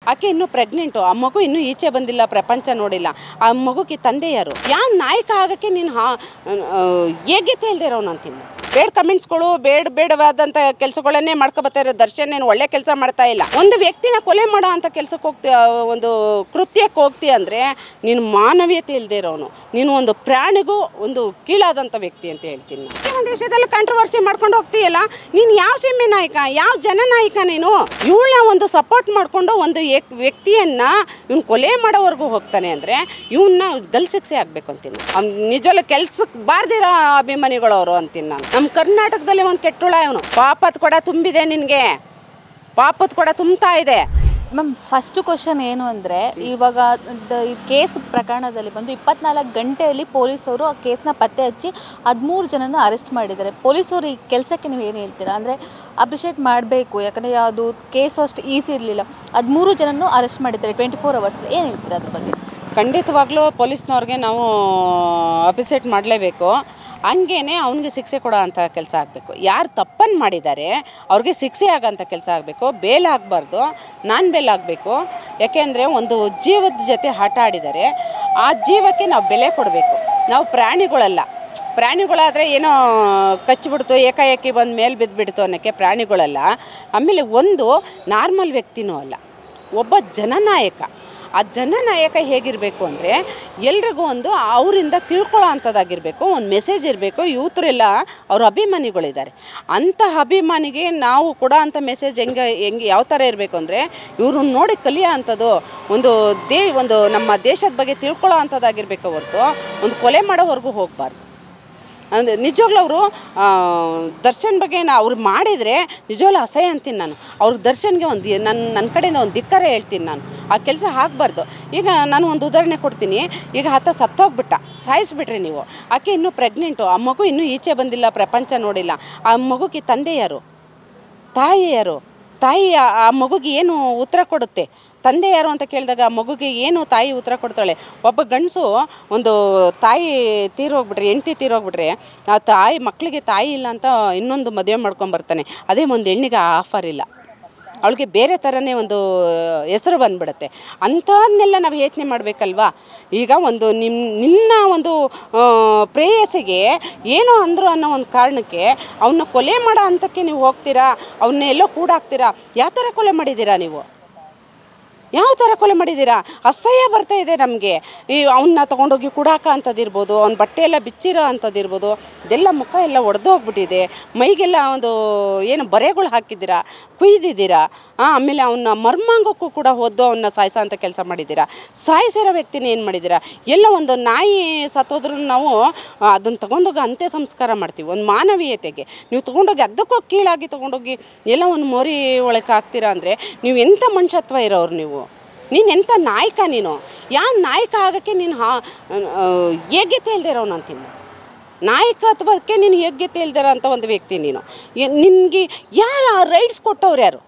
ಆಕೆ ಇನ್ನೂ ಪ್ರೆಗ್ನೆಂಟು ಆ ಮಗು ಇನ್ನೂ ಈಚೆ ಬಂದಿಲ್ಲ ಪ್ರಪಂಚ ನೋಡಿಲ್ಲ ಆ ಮಗುಗೆ ತಂದೆ ಯಾರು ಯಾವ ನಾಯಕ ಆಗೋಕ್ಕೆ ನೀನು ಹಾ ಆ, ಯೋಗ್ಯತೆ ಇಲ್ಲದೆ ಇರೋನು ಅಂತೀನಿ ಬೇಡ ಕಮೆಂಟ್ಸ್ಗಳು ಬೇಡ ಬೇಡವಾದಂಥ ಕೆಲಸಗಳನ್ನೇ ಮಾಡ್ಕೊಬತ್ತಾ ಇರೋ ದರ್ಶನ್ ಏನು ಒಳ್ಳೆ ಕೆಲಸ ಮಾಡ್ತಾ ಇಲ್ಲ ಒಂದು ವ್ಯಕ್ತಿನ ಕೊಲೆ ಮಾಡೋ ಅಂಥ ಕೆಲ್ಸಕ್ಕೆ ಹೋಗ್ತಿ ಆ, ಒಂದು ಕೃತ್ಯಕ್ಕೆ ಹೋಗ್ತಿ ಅಂದರೆ ನೀನು ಮಾನವೀಯತೆ ಇಲ್ಲದೆ ಇರೋನು ನೀನು ಒಂದು ಪ್ರಾಣಿಗೂ ಒಂದು ಕೀಳಾದಂಥ ವ್ಯಕ್ತಿ ಅಂತ ಹೇಳ್ತೀನಿ ನಾನು. ಒಂದು ದೇಶದಲ್ಲಿ ಕಾಂಟ್ರವರ್ಸಿ ಮಾಡ್ಕೊಂಡು ಹೋಗ್ತೀಯಲ್ಲ ನೀನು ಯಾವ ಸೀಮೆ ನಾಯಕ ಯಾವ ಜನನಾಯಕ ನೀನು ಇವಳನ್ನ ಒಂದು ಸಪೋರ್ಟ್ ಮಾಡಿಕೊಂಡು ಒಂದು ಏಕ್- ವ್ಯಕ್ತಿಯನ್ನ ಇವ್ನು ಕೊಲೆ ಮಾಡೋವರೆಗೂ ಹೋಗ್ತಾನೆ ಅಂದರೆ ಇವನ್ನ ಗಲ್ ಶಿಕ್ಷೆ ಆಗಬೇಕು ಅಂತೀನಿ ಅವ್ನು ನಿಜವಲ್ಲ ಕೆಲ್ಸಕ್ಕೆ ಬಾರ್ದಿರೋ ಅಭಿಮಾನಿಗಳು ಅವರು ಅಂತೀನಿ ನಾನು ನಮ್ಮ ಕರ್ನಾಟಕದಲ್ಲಿ ಒಂದು ಕೆಟ್ಟುಳ ಇವನು ಪಾಪದ ಕೊಡ ತುಂಬಿದೆ ನಿನಗೆ ಪಾಪದ ಕೊಡ ತುಂಬ್ತಾ ಇದೆ ಮ್ಯಾಮ್ ಫಸ್ಟ್ ಕ್ವಶನ್ ಏನು ಅಂದರೆ ಇವಾಗ ದ- ಈ ಕೇಸ್ ಪ್ರಕರಣದಲ್ಲಿ ಬಂದು ಇಪ್ಪತ್ನಾಲ್ಕು ಗಂಟೆಯಲ್ಲಿ ಪೊಲೀಸರು ಆ ಕೇಸ್ನ ಪತ್ತೆ ಹಚ್ಚಿ ಹದಿಮೂರು ಜನನ ಅರೆಸ್ಟ್ ಮಾಡಿದ್ದಾರೆ ಪೊಲೀಸರು ಈ ಕೆಲಸಕ್ಕೆ ನೀವು ಏನು ಹೇಳ್ತೀರಾ ಅಂದರೆ ಅಪ್ರಿಷಿಯೇಟ್ ಮಾಡಬೇಕು ಯಾಕಂದರೆ ಯಾವುದು ಕೇಸು ಅಷ್ಟು ಈಸಿ ಇರಲಿಲ್ಲ ಹದಿಮೂರು ಜನನೂ ಅರೆಸ್ಟ್ ಮಾಡಿದ್ದಾರೆ ಟ್ವೆಂಟಿ ಫೋರ್ ಅವರ್ಸ್ ಏನು ಹೇಳ್ತೀರಾ ಅದ್ರ ಬಗ್ಗೆ ಖಂಡಿತವಾಗ್ಲೂ ಪೊಲೀಸ್ನವ್ರಿಗೆ ನಾವು ಅಪ್ರಿಸಿಯೇಟ್ ಮಾಡಲೇಬೇಕು ಹಂಗೇನೆ ಅವನಿಗೆ ಶಿಕ್ಷೆ ಕೊಡೋ ಅಂಥ ಕೆಲಸ ಆಗಬೇಕು ಯಾರು ತಪ್ಪನ್ನು ಮಾಡಿದ್ದಾರೆ ಅವ್ರಿಗೆ ಶಿಕ್ಷೆ ಆಗೋಂಥ ಕೆಲಸ ಆಗಬೇಕು ಬೇಲ್ ಆಗಬಾರ್ದು ನಾನ್ ಬೇಲ್ ಆಗಬೇಕು ಯಾಕೆಂದರೆ ಒಂದು ಜೀವದ ಜೊತೆ ಆಟ ಆಡಿದ್ದಾರೆ ಆ ಜೀವಕ್ಕೆ ನಾವು ಬೆಲೆ ಕೊಡಬೇಕು ನಾವು ಪ್ರಾಣಿಗಳಲ್ಲ ಪ್ರಾಣಿಗಳಾದರೆ ಏನೋ ಕಚ್ಚಿಬಿಡ್ತು ಏಕಾಏಕಿ ಬಂದು ಮೇಲೆ ಬಿದ್ದುಬಿಡ್ತು ಅನ್ನೋಕ್ಕೆ ಪ್ರಾಣಿಗಳಲ್ಲ ಆಮೇಲೆ ಒಂದು ನಾರ್ಮಲ್ ವ್ಯಕ್ತಿನೂ ಅಲ್ಲ ಒಬ್ಬ ಜನನಾಯಕ ಆ ಜನನಾಯಕ ಹೇಗಿರಬೇಕು ಅಂದರೆ ಎಲ್ರಿಗೂ ಒಂದು ಅವರಿಂದ ತಿಳ್ಕೊಳ್ಳೋ ಅಂಥದ್ದಾಗಿರಬೇಕು ಒಂದು ಮೆಸೇಜ್ ಇರಬೇಕು ಯೂತ್ರೆಲ್ಲ ಅವ್ರ ಅಭಿಮಾನಿಗಳಿದ್ದಾರೆ ಅಂಥ ಅಭಿಮಾನಿಗೆ ನಾವು ಕೊಡೋ ಅಂಥ ಮೆಸೇಜ್ ಹೆಂಗೆ ಹೆಂಗೆ ಯಾವ ಥರ ಇರಬೇಕು ಅಂದರೆ ಇವ್ರನ್ನ ನೋಡಿ ಕಲಿಯೋ ಅಂಥದ್ದು ಒಂದು ದೇ ಒಂದು ನಮ್ಮ ದೇಶದ ಬಗ್ಗೆ ತಿಳ್ಕೊಳ್ಳೋ ಅಂಥದ್ದಾಗಿರ್ಬೇಕು ಹೊರತು ಒಂದು ಕೊಲೆ ಮಾಡೋವರೆಗೂ ಹೋಗಬಾರ್ದು ಅಂದರೆ ನಿಜವಾಗ್ಲೂ ಅವರು ದರ್ಶನ್ ಬಗ್ಗೆ ನಾ ಅವ್ರು ಮಾಡಿದರೆ ನಿಜವಾಗ್ಲೂ ಅಸಹ್ಯ ಅಂತೀನಿ ನಾನು ಅವ್ರ ದರ್ಶನ್ಗೆ ಒಂದು ನನ್ನ ನನ್ನ ಕಡೆಯಿಂದ ಒಂದು ಧಿಕ್ಕಾರ ಹೇಳ್ತೀನಿ ನಾನು ಆ ಕೆಲಸ ಆಗಬಾರ್ದು ಈಗ ನಾನು ಒಂದು ಉದಾಹರಣೆ ಕೊಡ್ತೀನಿ ಈಗ ಆತ ಸತ್ತೋಗ್ಬಿಟ್ಟ ಸಾಯಿಸ್ಬಿಟ್ರಿ ನೀವು ಆಕೆ ಇನ್ನೂ ಪ್ರೆಗ್ನೆಂಟು ಆ ಮಗು ಇನ್ನೂ ಈಚೆ ಬಂದಿಲ್ಲ ಪ್ರಪಂಚ ನೋಡಿಲ್ಲ ಆ ಮಗುಗೆ ತಂದೆ ಯಾರು ತಾಯಿ ಯಾರು ತಾಯಿ ಆ- ಆ ಮಗುಗೆ ಏನು ಉತ್ತರ ಕೊಡುತ್ತೆ ತಂದೆ ಯಾರು ಅಂತ ಕೇಳಿದಾಗ ಆ ಮಗುಗೆ ಏನು ತಾಯಿ ಉತ್ತರ ಕೊಡ್ತಾಳೆ ಒಬ್ಬ ಗಂಡಸು ಒಂದು ತಾಯಿ ತೀರೋಗ್ಬಿಟ್ರೆ ಹೆಂಡ್ತಿ ತೀರೋಗ್ಬಿಟ್ರೆ ಆ ತಾಯಿ ಮಕ್ಕಳಿಗೆ ತಾಯಿ ಇಲ್ಲ ಅಂತ ಇನ್ನೊಂದು ಮದುವೆ ಮಾಡ್ಕೊಂಬರ್ತಾನೆ ಅದೇ ಒಂದು ಹೆಣ್ಣಿಗೆ ಆ ಆಫರ್ ಇಲ್ಲ ಅವಳಿಗೆ ಬೇರೆ ಥರನೇ ಒಂದು ಹೆಸರು ಬಂದ್ಬಿಡುತ್ತೆ ಅಂಥವನ್ನೆಲ್ಲ ನಾವು ಯೋಚನೆ ಮಾಡಬೇಕಲ್ವಾ ಈಗ ಒಂದು ನಿಮ್ಮ ನಿನ್ನ ಒಂದು ಆ, ಪ್ರೇಯಸಿಗೆ ಏನೋ ಅಂದರು ಅನ್ನೋ ಒಂದು ಕಾರಣಕ್ಕೆ ಅವನ್ನ ಕೊಲೆ ಮಾಡೋ ಹಂತಕ್ಕೆ ನೀವು ಹೋಗ್ತೀರಾ ಅವನ್ನ ಎಲ್ಲೋ ಕೂಡಾಕ್ತೀರಾ ಯಾವ ಥರ ಕೊಲೆ ಮಾಡಿದ್ದೀರಾ ನೀವು ಯಾವ ಥರ ಕೊಲೆ ಮಾಡಿದ್ದೀರಾ ಅಸಹ್ಯ ಬರ್ತಾ ಇದೆ ನಮಗೆ ಈ ಅವನ್ನ ತೊಗೊಂಡೋಗಿ ಕುಡಾಕ ಅಂಥದ್ದಿರ್ಬೋದು ಅವ್ನ ಬಟ್ಟೆ ಎಲ್ಲ ಬಿಚ್ಚಿರೋ ಅಂಥದ್ದಿರ್ಬೋದು ಇದೆಲ್ಲ ಮುಖ ಎಲ್ಲ ಒಡೆದು ಹೋಗ್ಬಿಟ್ಟಿದೆ ಮೈಗೆಲ್ಲ ಒಂದು ಏನು ಬರೆಗಳು ಹಾಕಿದ್ದೀರಾ ಕುಯ್ದಿದ್ದೀರಾ ಆ, ಆಮೇಲೆ ಅವನ್ನ ಮರ್ಮಾಂಗಕ್ಕೂ ಕೂಡ ಹೋದ್ದು ಅವನ್ನ ಸಾಯಿಸೋ ಅಂಥ ಕೆಲಸ ಮಾಡಿದ್ದೀರಾ ಸಾಯಿಸಿರೋ ವ್ಯಕ್ತಿನ ಏನು ಮಾಡಿದ್ದೀರಾ ಎಲ್ಲ ಒಂದು ನಾಯಿ ಸತ್ತೋದ್ರೂ ನಾವು ಅದನ್ನು ತೊಗೊಂಡೋಗಿ ಅಂತ್ಯ ಸಂಸ್ಕಾರ ಮಾಡ್ತೀವಿ ಒಂದು ಮಾನವೀಯತೆಗೆ ನೀವು ತೊಗೊಂಡೋಗಿ ಅದಕ್ಕೂ ಕೀಳಾಗಿ ತೊಗೊಂಡೋಗಿ ಎಲ್ಲ ಒಂದು ಮೊರಿ ಒಳಗೆ ಹಾಕ್ತೀರಾ ಅಂದರೆ ನೀವು ಎಂಥ ಮನುಷ್ಯತ್ವ ಇರೋರು ನೀವು ನೀನು ಎಂಥ ನಾಯಕ ನೀನು ಯಾವ ನಾಯಕ ಆಗೋಕ್ಕೆ ನೀನು ಹಾ ಆ, ಯೋಗ್ಯತೆ ಇಲ್ಲದೆ ಇರೋನು ಅಂತೀನಿ ನಾನು. ನಾಯಕತ್ವಕ್ಕೆ ನೀನು ಯೋಗ್ಯತೆ ಇಲ್ದಿರೋ ಅಂಥ ಒಂದು ವ್ಯಕ್ತಿ ನೀನು ನಿನಗೆ ಯಾರು ರೈಟ್ಸ್ ಕೊಟ್ಟವ್ರು ಯಾರು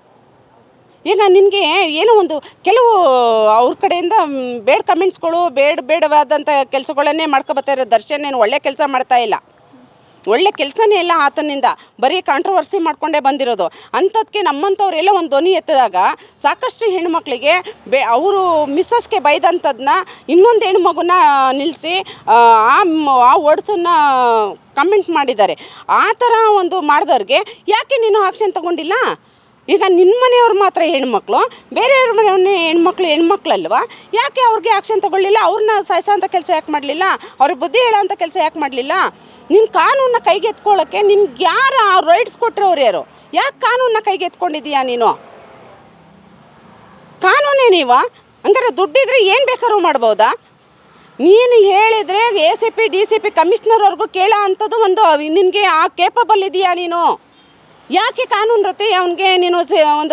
ಈಗ ನಿನಗೆ ಏನೋ ಒಂದು ಕೆಲವು ಅವ್ರ ಕಡೆಯಿಂದ ಮ್, ಬೇಡ ಕಮೆಂಟ್ಸ್ಗಳು ಬೇಡ ಬೇಡವಾದಂಥ ಕೆಲಸಗಳನ್ನೇ ಮಾಡ್ಕೊಬತ್ತಾ ಇರೋ ದರ್ಶನ್ ಏನು ಒಳ್ಳೆ ಕೆಲಸ ಮಾಡ್ತಾ ಇಲ್ಲ ಒಳ್ಳೆ ಕೆಲಸನೇ ಇಲ್ಲ ಆತನಿಂದ ಬರೀ ಕಾಂಟ್ರವರ್ಸಿ ಮಾಡ್ಕೊಂಡೇ ಬಂದಿರೋದು ಅಂಥದ್ಕೆ ನಮ್ಮಂಥವ್ರೆಲ್ಲ ಒಂದು ಧ್ವನಿ ಎತ್ತಿದಾಗ ಸಾಕಷ್ಟು ಹೆಣ್ಮಕ್ಳಿಗೆ ಬೆ ಅವರು ಮಿಸ್ಸಸ್ಗೆ ಬೈದಂಥದ್ದನ್ನ ಇನ್ನೊಂದು ಹೆಣ್ಮಗುನ ನಿಲ್ಲಿಸಿ ಆ ಮ್- ಆ ವರ್ಡ್ಸನ್ನು ಕಮೆಂಟ್ ಮಾಡಿದ್ದಾರೆ ಆ ಥರ ಒಂದು ಮಾಡಿದವ್ರಿಗೆ ಯಾಕೆ ನೀನು ಆಕ್ಷನ್ ತಗೊಂಡಿಲ್ಲ ಈಗ ನಿನ್ನ ಮನೆಯವ್ರು ಮಾತ್ರ ಹೆಣ್ಮಕ್ಳು ಬೇರೆಯವ್ರ ಮನೆ ಹೆಣ್ಮಕ್ಳು ಹೆಣ್ಮಕ್ಳಲ್ವಾ ಯಾಕೆ ಅವ್ರಿಗೆ ಆಕ್ಷನ್ ತಗೊಳ್ಳಿಲ್ಲ ಅವ್ರನ್ನ ಸಾಯಿಸೋ ಅಂಥ ಕೆಲಸ ಯಾಕೆ ಮಾಡಲಿಲ್ಲ ಅವ್ರಿಗೆ ಬುದ್ಧಿ ಹೇಳೋ ಅಂಥ ಕೆಲಸ ಯಾಕೆ ಮಾಡಲಿಲ್ಲ ನಿನ್ನ ಕಾನೂನನ್ನ ಕೈಗೆ ಎತ್ಕೊಳ್ಳೋಕ್ಕೆ ನಿನ್ಗೆ ಯಾರು ಆ ರೈಟ್ಸ್ ಕೊಟ್ಟರವ್ರು ಯಾರು ಯಾಕೆ ಕಾನೂನನ್ನ ಕೈಗೆ ಎತ್ಕೊಂಡಿದೀಯಾ ನೀನು ಕಾನೂನೇ ನೀವ ಹಂಗಾರೆ ದುಡ್ಡಿದ್ರೆ ಏನು ಬೇಕಾದ್ರೂ ಮಾಡ್ಬೋದಾ ನೀನು ಹೇಳಿದರೆ A C P D C P ಕಮಿಷನರ್ವರೆಗೂ ಕೇಳೋ ಅಂಥದ್ದು ಒಂದು ನಿನಗೆ ಆ ಕೇಪಬಲ್ ಇದೆಯಾ ನೀನು ಯಾಕೆ ಕಾನೂನು ರತಿ ಅವನಿಗೆ ನೀನು ಸಿ- ಒಂದು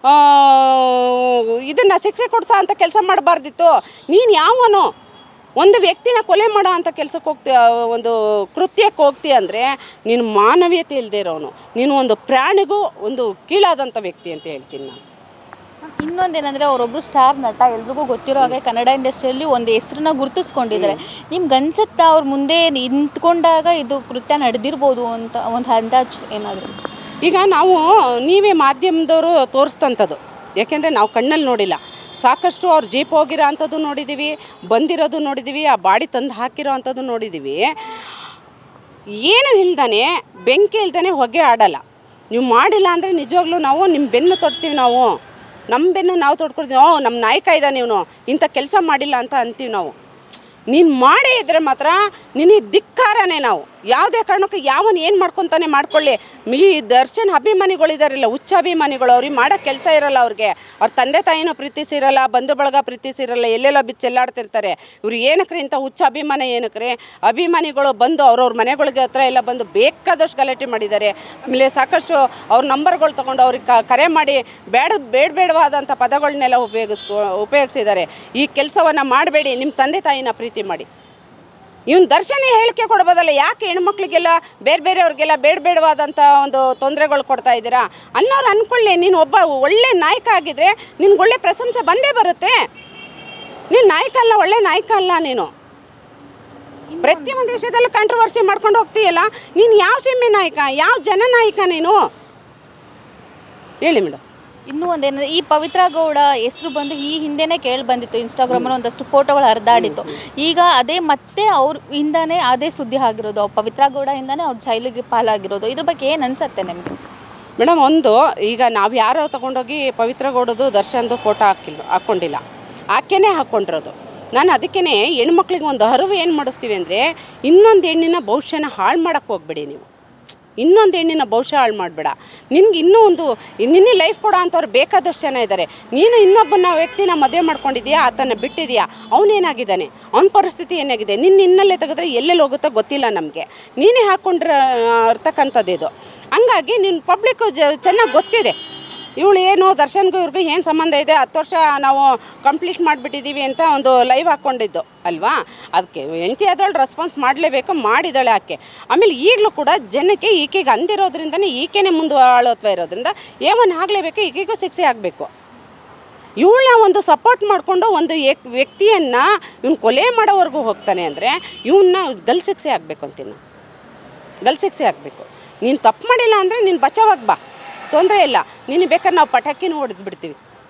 ಇದನ್ನು ಶಿಕ್ಷೆ ಕೊಡ್ಸೋ ಅಂಥ ಕೆಲಸ ಮಾಡಬಾರ್ದಿತ್ತು ನೀನು ಯಾವನು ಒಂದು ವ್ಯಕ್ತಿನ ಕೊಲೆ ಮಾಡೋ ಅಂಥ ಕೆಲಸಕ್ಕೆ ಹೋಗ್ತಿ ಒಂದು ಕೃತ್ಯಕ್ಕೆ ಹೋಗ್ತಿ ಅಂದರೆ ನೀನು ಮಾನವೀಯತೆ ಇಲ್ಲದೆ ಇರೋನು ನೀನು ಒಂದು ಪ್ರಾಣಿಗೂ ಒಂದು ಕೀಳಾದಂಥ ವ್ಯಕ್ತಿ ಅಂತ ಹೇಳ್ತೀನಿ ನಾನು ಇನ್ನೊಂದೇನಂದ್ರೆ ಅವರೊಬ್ರು ಸ್ಟಾರ್ ನಟ ಎಲ್ರಿಗೂ ಗೊತ್ತಿರೋ ಹಾಗೆ ಕನ್ನಡ ಇಂಡಸ್ಟ್ರಿಯಲ್ಲಿ ಒಂದು ಹೆಸರನ್ನ ಗುರುತಿಸ್ಕೊಂಡಿದ್ದಾರೆ ನಿಮ್ಗೆ ಅನ್ಸುತ್ತಾ ಅವ್ರ ಮುಂದೆ ನಿಂತ್ಕೊಂಡಾಗ ಇದು ಕೃತ್ಯ ನಡೆದಿರ್ಬೋದು ಅಂತ ಒಂದು ಅಂದಾಜು ಏನಾದರೂ ಈಗ ನಾವು ನೀವೇ ಮಾಧ್ಯಮದವರು ತೋರಿಸ್ತಂಥದ್ದು ಯಾಕೆಂದರೆ ನಾವು ಕಣ್ಣಲ್ಲಿ ನೋಡಿಲ್ಲ ಸಾಕಷ್ಟು ಅವ್ರು ಜೀಪ್ ಹೋಗಿರೋ ಅಂಥದ್ದು ನೋಡಿದ್ದೀವಿ ಬಂದಿರೋದು ನೋಡಿದ್ದೀವಿ ಆ ಬಾಡಿ ತಂದು ಹಾಕಿರೋ ಅಂಥದ್ದು ನೋಡಿದ್ದೀವಿ ಏನು ಇಲ್ದಾನೆ ಬೆಂಕಿ ಇಲ್ದಾನೆ ಹೊಗೆ ಆಡಲ್ಲ ನೀವು ಮಾಡಿಲ್ಲ ಅಂದರೆ ನಿಜವಾಗ್ಲೂ ನಾವು ನಿಮ್ಮ ಬೆನ್ನು ತೊಡ್ತೀವಿ ನಾವು ನಮ್ಮ ಬೆನ್ನು ನಾವು ತೊಡ್ಕೊಡ್ತೀವಿ ಓ ನಮ್ಮ ನಾಯಕ ಇದ್ದಾನೆ ಇವನು ಇಂಥ ಕೆಲಸ ಮಾಡಿಲ್ಲ ಅಂತ ಅಂತೀವಿ ನಾವು ನೀನು ಮಾಡೇ ಇದ್ರೆ ಮಾತ್ರ ನಿನಗೆ ಧಿಕ್ಕಾರನೇ ನಾವು ಯಾವುದೇ ಕಾರಣಕ್ಕೂ ಯಾವನು ಏನು ಮಾಡ್ಕೊತಾನೆ ಮಾಡ್ಕೊಳ್ಳಿ ಈ ದರ್ಶನ್ ಅಭಿಮಾನಿಗಳಿದಾರಲ್ಲ ಹುಚ್ಚ ಅಭಿಮಾನಿಗಳು ಅವ್ರಿಗೆ ಮಾಡೋ ಕೆಲಸ ಇರಲ್ಲ ಅವ್ರಿಗೆ ಅವ್ರ ತಂದೆ ತಾಯಿನೂ ಪ್ರೀತಿಸಿರಲ್ಲ ಬಂಧು ಬಳಗ ಪ್ರೀತಿಸಿರಲ್ಲ ಎಲ್ಲೆಲ್ಲ ಬಿದ್ದು ಚೆಲ್ಲಾಡ್ತಿರ್ತಾರೆ ಇವ್ರು ಏನಕ್ರಿ ಇಂಥ ಹುಚ್ಚ ಅಭಿಮಾನ ಏನಕ್ರಿ ಅಭಿಮಾನಿಗಳು ಬಂದು ಅವ್ರವ್ರ ಮನೆಗಳಿಗೆ ಹತ್ರ ಎಲ್ಲ ಬಂದು ಬೇಕಾದಷ್ಟು ಗಲಾಟೆ ಮಾಡಿದ್ದಾರೆ ಆಮೇಲೆ ಸಾಕಷ್ಟು ಅವ್ರ ನಂಬರ್ಗಳು ತೊಗೊಂಡು ಅವ್ರಿಗೆ ಕ- ಕರೆ ಮಾಡಿ ಬೇಡ ಬೇಡ ಬೇಡವಾದಂಥ ಪದಗಳನ್ನೆಲ್ಲ ಉಪಯೋಗಿಸ್ಕೊ ಉಪಯೋಗಿಸಿದ್ದಾರೆ ಈ ಕೆಲಸವನ್ನು ಮಾಡಬೇಡಿ ನಿಮ್ಮ ತಂದೆ ತಾಯಿನ ಪ್ರೀತಿ ಮಾಡಿ ಇವನು ದರ್ಶನ ಹೇಳಿಕೆ ಕೊಡ್ಬೋದಲ್ಲ ಯಾಕೆ ಹೆಣ್ಮಕ್ಳಿಗೆಲ್ಲ ಬೇರೆ ಬೇರೆಯವ್ರಿಗೆಲ್ಲ ಬೇಡ ಬೇಡವಾದಂಥ ಒಂದು ತೊಂದರೆಗಳು ಕೊಡ್ತಾ ಇದ್ದೀರಾ ಅನ್ನೋರು ಅಂದ್ಕೊಳ್ಳಿ ನೀನು ಒಬ್ಬ ಒಳ್ಳೆ ನಾಯಕ ಆಗಿದ್ರೆ ನಿನ್ಗೆ ಒಳ್ಳೆ ಪ್ರಶಂಸೆ ಬಂದೇ ಬರುತ್ತೆ ನೀನು ನಾಯಕ ಅಲ್ಲ ಒಳ್ಳೆ ನಾಯಕ ಅಲ್ಲ ನೀನು ಪ್ರತಿಯೊಂದು ವಿಷಯದಲ್ಲೂ ಕಾಂಟ್ರವರ್ಸಿ ಮಾಡ್ಕೊಂಡು ಹೋಗ್ತೀಯಲ್ಲ ನೀನು ಯಾವ ಸೀಮೆ ನಾಯಕ ಯಾವ ಜನ ನಾಯಕ ನೀನು ಹೇಳಿ ಮೇಡಮ್ ಇನ್ನೂ ಒಂದೇನಂದ್ರೆ ಈ ಪವಿತ್ರ ಗೌಡ ಹೆಸರು ಬಂದು ಈ ಹಿಂದೆನೇ ಕೇಳಿ ಬಂದಿತ್ತು ಇನ್ಸ್ಟಾಗ್ರಾಮಲ್ಲಿ ಒಂದಷ್ಟು ಫೋಟೋಗಳು ಹರಿದಾಡಿತ್ತು ಈಗ ಅದೇ ಮತ್ತೆ ಅವ್ರ ಹಿಂದಾನೇ ಅದೇ ಸುದ್ದಿ ಆಗಿರೋದು ಅವ್ರ ಪವಿತ್ರ ಗೌಡ ಹಿಂದಾನೇ ಅವ್ರ ಜೈಲಿಗೆ ಪಾಲಾಗಿರೋದು ಇದ್ರ ಬಗ್ಗೆ ಏನು ಅನ್ಸತ್ತೆ ನಿಮಗೆ ಮೇಡಮ್ ಒಂದು ಈಗ ನಾವು ಯಾರೋ ತಗೊಂಡೋಗಿ ಪವಿತ್ರ ಗೌಡದು ದರ್ಶನ್ದು ಫೋಟೋ ಹಾಕಿಲ್ಲ ಹಾಕ್ಕೊಂಡಿಲ್ಲ ಆಕೆನೇ ಹಾಕ್ಕೊಂಡಿರೋದು ನಾನು ಅದಕ್ಕೇ ಹೆಣ್ಮಕ್ಳಿಗೆ ಒಂದು ಅರಿವು ಏನು ಮಾಡಿಸ್ತೀವಿ ಅಂದರೆ ಇನ್ನೊಂದು ಹೆಣ್ಣಿನ ಭವಿಷ್ಯನ ಹಾಳು ಮಾಡೋಕ್ಕೆ ಹೋಗ್ಬೇಡಿ ನೀವು ಇನ್ನೊಂದು ಹೆಣ್ಣಿನ ಭವಿಷ್ಯ ಹಾಳು ಮಾಡಬೇಡ ನಿನ್ಗೆ ಇನ್ನೂ ಒಂದು ನಿನ್ನೆ ಲೈಫ್ ಕೊಡೋ ಅಂಥವ್ರು ಬೇಕಾದಷ್ಟು ಜನ ಇದ್ದಾರೆ ನೀನು ಇನ್ನೊಬ್ಬನ ವ್ಯಕ್ತಿನ ಮದುವೆ ಮಾಡ್ಕೊಂಡಿದ್ಯಾ ಆತನ ಬಿಟ್ಟಿದ್ಯಾ ಅವನೇನಾಗಿದ್ದಾನೆ ಅವನ ಪರಿಸ್ಥಿತಿ ಏನಾಗಿದೆ ನಿನ್ನ ಇನ್ನಲ್ಲೇ ತೆಗೆದ್ರೆ ಎಲ್ಲೆಲ್ಲಿ ಹೋಗುತ್ತೋ ಗೊತ್ತಿಲ್ಲ ನಮಗೆ ನೀನೇ ಹಾಕ್ಕೊಂಡ್ರ ಇರ್ತಕ್ಕಂಥದ್ದು ಇದು ಹಂಗಾಗಿ ನಿನ್ನ ಪಬ್ಲಿಕ್ಕು ಜ ಚೆನ್ನಾಗಿ ಗೊತ್ತಿದೆ ಇವಳು ಏನು ದರ್ಶನ್ಗೂ ಇವ್ರಿಗೂ ಏನು ಸಂಬಂಧ ಇದೆ ಹತ್ತು ವರ್ಷ ನಾವು ಕಂಪ್ಲೀಟ್ ಮಾಡಿಬಿಟ್ಟಿದ್ದೀವಿ ಅಂತ ಒಂದು ಲೈವ್ ಹಾಕ್ಕೊಂಡಿದ್ದು ಅಲ್ವಾ ಅದಕ್ಕೆ ಹೆಂಡತಿ ಆದವಳು ರೆಸ್ಪಾನ್ಸ್ ಮಾಡಲೇಬೇಕು ಮಾಡಿದಾಳೆ ಆಕೆ ಆಮೇಲೆ ಈಗಲೂ ಕೂಡ ಜನಕ್ಕೆ ಈಕೆಗೆ ಅಂದಿರೋದ್ರಿಂದನೇ ಈಕೆನೇ ಮುಂದೆ ಆಳತ್ವ ಇರೋದ್ರಿಂದ ಏಮನ್ ಆಗಲೇಬೇಕು ಈಕೆಗೂ ಶಿಕ್ಷೆ ಆಗಬೇಕು ಇವಳನ್ನ ಒಂದು ಸಪೋರ್ಟ್ ಮಾಡಿಕೊಂಡು ಒಂದು ಏಕ್ ವ್ಯಕ್ತಿಯನ್ನು ಇವ್ನು ಕೊಲೆ ಮಾಡೋವರೆಗೂ ಹೋಗ್ತಾನೆ ಅಂದರೆ ಇವನ್ನ ಗಲ್ ಶಿಕ್ಷೆ ಆಗಬೇಕು ಅಂತೀನಿ ನಾನು. ಗಲ್ ಶಿಕ್ಷೆ ಆಗಬೇಕು ನೀನು ತಪ್ಪು ಮಾಡಿಲ್ಲ ಅಂದರೆ ನೀನು ಬಚಾವಾಗಿ ಬಾ ತೊಂದರೆ ಇಲ್ಲ ನೀನು ಬೇಕಾದ್ರೆ ನಾವು ಪಟಾಕಿನೂ ಹೊಡೆದು ಬಿಡ್ತೀವಿ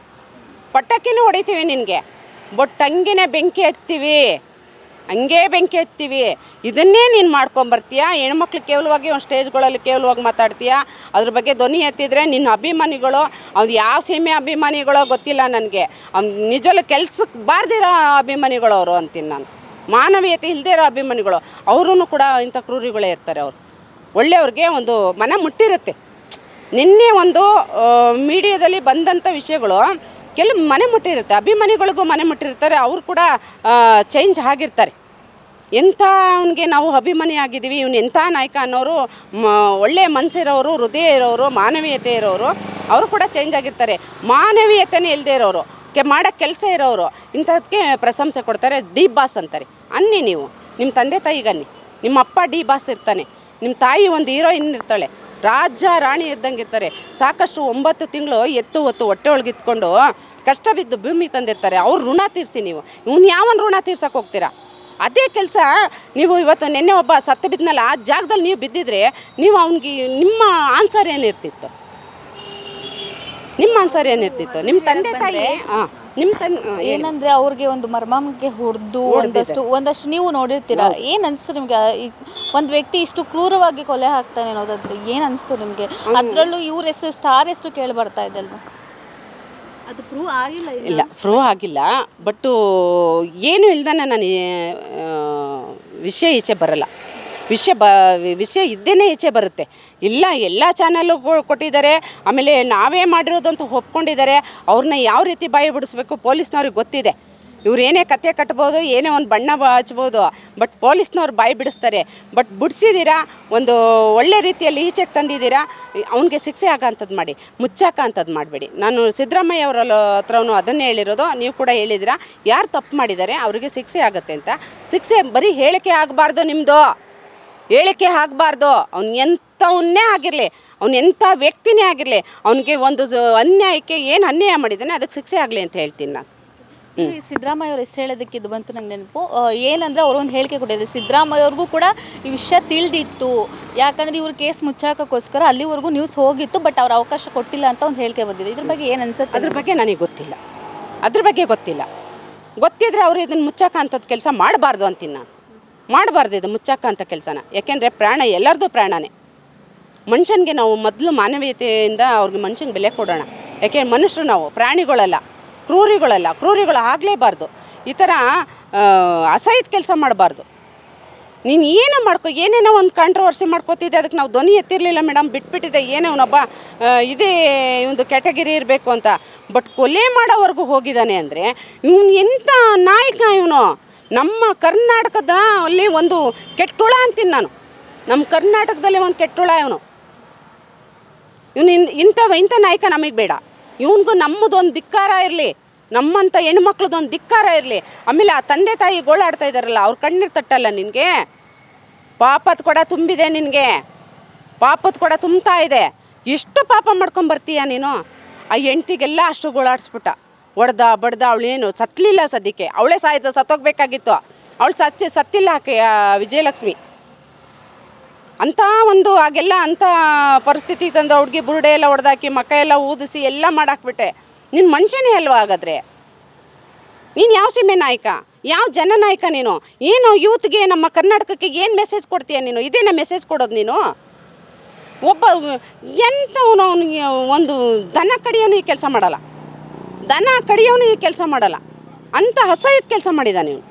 ಪಟಾಕಿನೂ ಹೊಡಿತೀವಿ ನಿನಗೆ ಬಟ್ ಹಂಗೇನೆ ಬೆಂಕಿ ಹತ್ತೀವಿ ಹಂಗೇ ಬೆಂಕಿ ಹತ್ತೀವಿ ಇದನ್ನೇ ನೀನು ಮಾಡ್ಕೊಂಬರ್ತೀಯ ಹೆಣ್ಮಕ್ಳು ಕೇವಲವಾಗಿ ಒಂದು ಸ್ಟೇಜ್ಗಳಲ್ಲಿ ಕೇವಲವಾಗಿ ಮಾತಾಡ್ತೀಯ ಅದ್ರ ಬಗ್ಗೆ ಧ್ವನಿ ಎತ್ತಿದ್ರೆ ನಿನ್ನ ಅಭಿಮಾನಿಗಳು ಅವ್ನು ಯಾವ ಸೀಮೆ ಅಭಿಮಾನಿಗಳೋ ಗೊತ್ತಿಲ್ಲ ನನಗೆ ಅವ್ನು ನಿಜವಲ್ಲ ಕೆಲ್ಸಕ್ಕೆ ಬಾರ್ದಿರೋ ಅಭಿಮಾನಿಗಳು ಅವರು ಅಂತೀನಿ ನಾನು ಮಾನವೀಯತೆ ಇಲ್ಲದೇ ಇರೋ ಅಭಿಮಾನಿಗಳು ಅವರೂ ಕೂಡ ಇಂಥ ಕ್ರೂರಿಗಳೇ ಇರ್ತಾರೆ ಅವರು ಒಳ್ಳೆಯವ್ರಿಗೆ ಒಂದು ಮನ ಮುಟ್ಟಿರುತ್ತೆ ನಿನ್ನೆ ಒಂದು ಮೀಡಿಯಾದಲ್ಲಿ ಬಂದಂಥ ವಿಷಯಗಳು ಕೆಲವು ಮನೆ ಮುಟ್ಟಿರುತ್ತೆ ಅಭಿಮಾನಿಗಳಿಗೂ ಮನೆ ಮುಟ್ಟಿರ್ತಾರೆ ಅವ್ರು ಕೂಡ ಚೇಂಜ್ ಆಗಿರ್ತಾರೆ ಎಂಥ ಅವನಿಗೆ ನಾವು ಅಭಿಮಾನಿ ಆಗಿದ್ದೀವಿ ಇವನು ಎಂಥ ನಾಯಕ ಅನ್ನೋರು ಮ ಒಳ್ಳೆಯ ಮನಸ್ಸಿರೋರು ಹೃದಯ ಇರೋರು ಮಾನವೀಯತೆ ಇರೋರು ಅವರು ಕೂಡ ಚೇಂಜ್ ಆಗಿರ್ತಾರೆ ಮಾನವೀಯತೆನೇ ಇಲ್ಲದೆ ಇರೋರು ಕೆ ಮಾಡೋ ಕೆಲಸ ಇರೋರು ಇಂಥದಕ್ಕೆ ಪ್ರಶಂಸೆ ಕೊಡ್ತಾರೆ ಡಿ ಬಾಸ್ ಅಂತಾರೆ ಅನ್ನಿ ನೀವು ನಿಮ್ಮ ತಂದೆ ತಾಯಿಗೆ ಅನ್ನಿ ನಿಮ್ಮ ಅಪ್ಪ ಡಿ ಬಾಸ್ ಇರ್ತಾನೆ ನಿಮ್ಮ ತಾಯಿ ಒಂದು ಹೀರೋಯಿನ್ ಇರ್ತಾಳೆ ರಾಜ ರಾಣಿ ಇದ್ದಂಗೆ ಇರ್ತಾರೆ ಸಾಕಷ್ಟು ಒಂಬತ್ತು ತಿಂಗಳು ಎತ್ತು ಹೊತ್ತು ಹೊಟ್ಟೆ ಒಳಗೆ ಇತ್ಕೊಂಡು ಕಷ್ಟ ಬಿದ್ದು ಭೂಮಿಗೆ ತಂದಿರ್ತಾರೆ ಅವ್ರ ಋಣ ತೀರಿಸಿ ನೀವು ಇವ್ನು ಯಾವನ್ ಋಣ ತೀರ್ಸಕ್ಕೆ ಹೋಗ್ತೀರಾ ಅದೇ ಕೆಲಸ ನೀವು ಇವತ್ತು ನಿನ್ನೆ ಒಬ್ಬ ಸತ್ತು ಬಿದ್ದನಲ್ಲ ಆ ಜಾಗದಲ್ಲಿ ನೀವು ಬಿದ್ದಿದ್ರೆ ನೀವು ಅವ್ನಿಗೆ ನಿಮ್ಮ ಆನ್ಸರ್ ಏನಿರ್ತಿತ್ತು ನಿಮ್ಮ ಆನ್ಸರ್ ಏನಿರ್ತಿತ್ತು ನಿಮ್ಮ ತಂದೆ ತಾಯಿ ಹಾಂ ನಿಮ್ಮ ತನ್ ಆ, ಹೇಳಿ. ಏನಂದ್ರೆ ಅವ್ರಿಗೆ ಒಂದು ಮರ್ಮಂಗೆ ಹೊಡೆದು ಒಂದಷ್ಟು ಒಂದಷ್ಟು ನೀವು ನೋಡಿರ್ತೀರಾ ಏನ್ ಅನ್ಸ್ತು ನಿಮ್ಗೆ ಈ- ಒಂದ್ ವ್ಯಕ್ತಿ ಇಷ್ಟು ಕ್ರೂರವಾಗಿ ಕೊಲೆ ಹಾಕ್ತಾನೆ ಅನ್ನೋದಾದ್ರೆ ಏನ್ ಅನ್ಸ್ತು ನಿಮ್ಗೆ ಅದ್ರಲ್ಲೂ ಇವ್ರ ಹೆಸರು ಸ್ಟಾರ್ ಹೆಸರು ಕೇಳಿ ಬರ್ತಾ ಇದೆ ಅಲ್ವಾ ಅದು ಪ್ರೂವ್ ಆಗಿಲ್ಲ ಇಲ್ಲ ಪ್ರೂವ್ ಆಗಿಲ್ಲ ಬಟ್ಟು ಏನು ಇಲ್ದಾನೆ ನಾನು ಆ, ವಿಷಯ ಈಚೆ ಬರಲ್ಲ ವಿಷಯ ಬ ವಿಷಯ ಇದ್ದೇನೆ ಈಚೆ ಬರುತ್ತೆ ಇಲ್ಲ ಎಲ್ಲ ಚಾನಲ್ಲು ಕೊಟ್ಟಿದ್ದಾರೆ ಆಮೇಲೆ ನಾವೇ ಮಾಡಿರೋದು ಅಂತ ಒಪ್ಕೊಂಡಿದ್ದಾರೆ ಅವ್ರನ್ನ ಯಾವ ರೀತಿ ಬಾಯಿ ಬಿಡಿಸ್ಬೇಕು ಪೊಲೀಸ್ನವ್ರಿಗೆ ಗೊತ್ತಿದೆ ಇವ್ರು ಏನೇ ಕತೆ ಕಟ್ಬೋದು ಏನೇ ಒಂದು ಬಣ್ಣ ಬ- ಹಚ್ಬೋದು ಬಟ್ ಪೊಲೀಸ್ನವ್ರು ಬಾಯಿ ಬಿಡಿಸ್ತಾರೆ ಬಟ್ ಬಿಡಿಸಿದ್ದೀರಾ ಒಂದು ಒಳ್ಳೆ ರೀತಿಯಲ್ಲಿ ಈಚೆಗೆ ತಂದಿದ್ದೀರಾ ಅವನಿಗೆ ಶಿಕ್ಷೆ ಆಗೋಂಥದ್ದು ಮಾಡಿ ಮುಚ್ಚಾಕ ಅಂಥದ್ದು ಮಾಡಬೇಡಿ ನಾನು ಸಿದ್ದರಾಮಯ್ಯ ಅವರ ಹತ್ರನೂ ಅದನ್ನೇ ಹೇಳಿರೋದು ನೀವು ಕೂಡ ಹೇಳಿದ್ದೀರಾ ಯಾರು ತಪ್ಪು ಮಾಡಿದ್ದಾರೆ ಅವರಿಗೆ ಶಿಕ್ಷೆ ಆಗುತ್ತೆ ಅಂತ ಶಿಕ್ಷೆ ಬರೀ ಹೇಳಿಕೆ ಆಗಬಾರ್ದು ನಿಮ್ಮದು ಹೇಳಿಕೆ ಆಗಬಾರ್ದು ಅವ್ನು ಎಂಥವನ್ನೇ ಆಗಿರಲಿ ಅವ್ನು ಎಂಥ ವ್ಯಕ್ತಿನೇ ಆಗಿರಲಿ ಅವನಿಗೆ ಒಂದು ಸ- ಅನ್ಯಾಯಕ್ಕೆ ಏನು ಅನ್ಯಾಯ ಮಾಡಿದ್ದಾನೆ ಅದಕ್ಕೆ ಶಿಕ್ಷೆ ಆಗಲಿ ಅಂತ ಹೇಳ್ತೀನಿ ನಾನು ಈ ಸಿದ್ದರಾಮಯ್ಯ ಅವ್ರು ಎಷ್ಟು ಹೇಳೋದಕ್ಕೆ ಇದು ಬಂತು ನಂಗೆ ನೆನಪು ಆ, ಏನಂದ್ರೆ ಅವರು ಒಂದು ಹೇಳಿಕೆ ಕೊಟ್ಟಿದ್ದಾರೆ ಸಿದ್ದರಾಮಯ್ಯ ಅವ್ರಿಗೂ ಕೂಡ ಈ ವಿಷಯ ತಿಳಿದಿತ್ತು ಯಾಕಂದ್ರೆ ಇವ್ರ ಕೇಸ್ ಮುಚ್ಚಾಕೋಸ್ಕರ ಅಲ್ಲಿವರೆಗೂ ನ್ಯೂಸ್ ಹೋಗಿತ್ತು ಬಟ್ ಅವ್ರ ಅವಕಾಶ ಕೊಟ್ಟಿಲ್ಲ ಅಂತ ಒಂದು ಹೇಳಿಕೆ ಬಂದಿದೆ ಇದ್ರ ಬಗ್ಗೆ ಏನು ಅನ್ಸುತ್ತೆ ಅದ್ರ ಬಗ್ಗೆ ನನಗೆ ಗೊತ್ತಿಲ್ಲ ಅದ್ರ ಬಗ್ಗೆ ಗೊತ್ತಿಲ್ಲ ಗೊತ್ತಿದ್ರೆ ಅವರು ಇದನ್ನು ಮುಚ್ಚಕ್ಕ ಅಂಥದ್ದು ಕೆಲಸ ಮಾಡಬಾರ್ದು ಅಂತೀನಿ ನಾನು ಮಾಡಬಾರ್ದು ಇದು ಮುಚ್ಚಕ್ಕ ಅಂತ ಕೆಲಸನ ಯಾಕೆಂದರೆ ಪ್ರಾಣ ಎಲ್ಲರದು ಪ್ರಾಣನೇ ಮನುಷ್ಯನಿಗೆ ನಾವು ಮೊದಲು ಮಾನವೀಯತೆಯಿಂದ ಅವ್ರಿಗೆ ಮನುಷ್ಯನಿಗೆ ಬೆಲೆ ಕೊಡೋಣ ಯಾಕೆ ಮನುಷ್ಯರು ನಾವು ಪ್ರಾಣಿಗಳಲ್ಲ ಕ್ರೂರಿಗಳಲ್ಲ ಕ್ರೂರಿಗಳು ಆಗಲೇಬಾರ್ದು ಈ ಥರ ಆ, ಅಸಹ್ಯದ ಕೆಲಸ ಮಾಡಬಾರ್ದು ನೀನು ಏನೋ ಮಾಡ್ಕೊ ಏನೇನೋ ಒಂದು ಕಾಂಟ್ರವರ್ಸಿ ಮಾಡ್ಕೋತಿದ್ದೆ ಅದಕ್ಕೆ ನಾವು ಧ್ವನಿ ಎತ್ತಿರಲಿಲ್ಲ ಮೇಡಮ್ ಬಿಟ್ಬಿಟ್ಟಿದ್ದೆ ಏನೋ ಅವನೊಬ್ಬ ಆ, ಇದೇ ಒಂದು ಕ್ಯಾಟಗರಿ ಇರಬೇಕು ಅಂತ ಬಟ್ ಕೊಲೆ ಮಾಡೋವರೆಗೂ ಹೋಗಿದ್ದಾನೆ ಅಂದರೆ ಇವನು ಎಂಥ ನಾಯಕ ಇವನು ನಮ್ಮ ಕರ್ನಾಟಕದ ಅಲ್ಲಿ ಒಂದು ಕೆಟ್ಟುಳ ಅಂತೀನಿ ನಾನು ನಮ್ಮ ಕರ್ನಾಟಕದಲ್ಲಿ ಒಂದು ಕೆಟ್ಟುಳ ಇವನು ಇವನು ಇಂಥ ಇಂಥ ನಾಯಕ ನಮಗೆ ಬೇಡ ಇವನಿಗೂ ನಮ್ಮದೊಂದು ಧಿಕ್ಕಾರ ಇರಲಿ ನಮ್ಮಂಥ ಹೆಣ್ಮಕ್ಳದೊಂದು ಧಿಕ್ಕಾರ ಇರಲಿ ಆಮೇಲೆ ಆ ತಂದೆ ತಾಯಿ ಗೋಳಾಡ್ತಾ ಇದ್ದಾರಲ್ಲ ಅವ್ರ ಕಣ್ಣೀರು ತಟ್ಟಲ್ಲ ನಿನಗೆ ಪಾಪದ ಕೊಡ ತುಂಬಿದೆ ನಿನಗೆ ಪಾಪದ ಕೊಡ ತುಂಬ್ತಾ ಇದೆ ಎಷ್ಟು ಪಾಪ ಮಾಡ್ಕೊಂಬರ್ತೀಯ ನೀನು ಆ ಹೆಂಡ್ತಿಗೆಲ್ಲ ಅಷ್ಟು ಗೋಳಾಡಿಸ್ಬಿಟ್ಟ ಹೊಡ್ದ ಬಡ್ದ ಅವಳೇನು ಸತ್ತಲಿಲ್ಲ ಸದ್ಯಕ್ಕೆ ಅವಳೇ ಸಾಯ್ತು ಸತ್ತೋಗ್ಬೇಕಾಗಿತ್ತು ಅವಳು ಸತ್ತಿ ಸತ್ತಿಲ್ಲ ಆಕೆ ಆ ವಿಜಯಲಕ್ಷ್ಮಿ ಅಂಥ ಒಂದು ಆಗೆಲ್ಲ ಅಂಥ ಪರಿಸ್ಥಿತಿ ತಂದು ಹುಡುಗಿ ಬುರುಡೆ ಎಲ್ಲ ಹೊಡೆದಾಕಿ ಮಕ್ಕ ಎಲ್ಲ ಊದಿಸಿ ಎಲ್ಲ ಮಾಡಾಕ್ಬಿಟ್ಟೆ ನಿನ್ನ ಮನುಷ್ಯನೇ ಅಲ್ವಾ ಹಾಗಾದ್ರೆ ನೀನು ಯಾವ ಸೀಮೆ ನಾಯಕ ಯಾವ ಜನನಾಯಕ ನೀನು ಏನು ಯೂತ್ಗೆ ನಮ್ಮ ಕರ್ನಾಟಕಕ್ಕೆ ಏನು ಮೆಸೇಜ್ ಕೊಡ್ತೀಯ ನೀನು ಇದೇನ ಮೆಸೇಜ್ ಕೊಡೋದು ನೀನು ಒಬ್ಬ ಎಂಥವನು ಅವನಿಗೆ ಒಂದು ದನ ಕಡಿಯೋನು ಈ ಕೆಲಸ ಮಾಡಲ್ಲ ದನ ಕಡಿಯೋನು ಈ ಕೆಲಸ ಮಾಡಲ್ಲ ಅಂಥ ಅಸಹ್ಯದ ಕೆಲಸ ಮಾಡಿದ್ದಾನೆ ಇವನು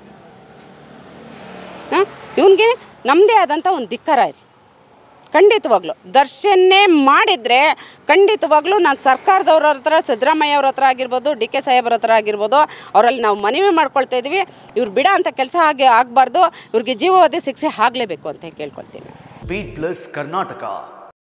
ಹಾಂ ಇವನಿಗೆ ನಮ್ಮದೇ ಆದಂಥ ಒಂದು ಧಿಕ್ಕಾರ ಇದೆ ಖಂಡಿತವಾಗ್ಲೂ ದರ್ಶನ್ನೇ ಮಾಡಿದರೆ ಖಂಡಿತವಾಗ್ಲೂ ನಾನು ಸರ್ಕಾರದವ್ರ ಹತ್ರ ಸಿದ್ದರಾಮಯ್ಯ ಅವ್ರ ಹತ್ರ ಆಗಿರ್ಬೋದು ಡಿ ಕೆ ಸಾಹೇಬ್ರ ಹತ್ರ ಆಗಿರ್ಬೋದು ಅವರಲ್ಲಿ ನಾವು ಮನವಿ ಮಾಡ್ಕೊಳ್ತಾ ಇದ್ವಿ ಇವ್ರು ಬಿಡ ಅಂತ ಕೆಲಸ ಹಾಗೆ ಆಗಬಾರ್ದು ಇವ್ರಿಗೆ ಜೀವಾವಧಿ ಶಿಕ್ಷೆ ಆಗಲೇಬೇಕು ಅಂತ ಕೇಳ್ಕೊಳ್ತೀನಿ ಬೀಟ್ ಪ್ಲಸ್ ಕರ್ನಾಟಕ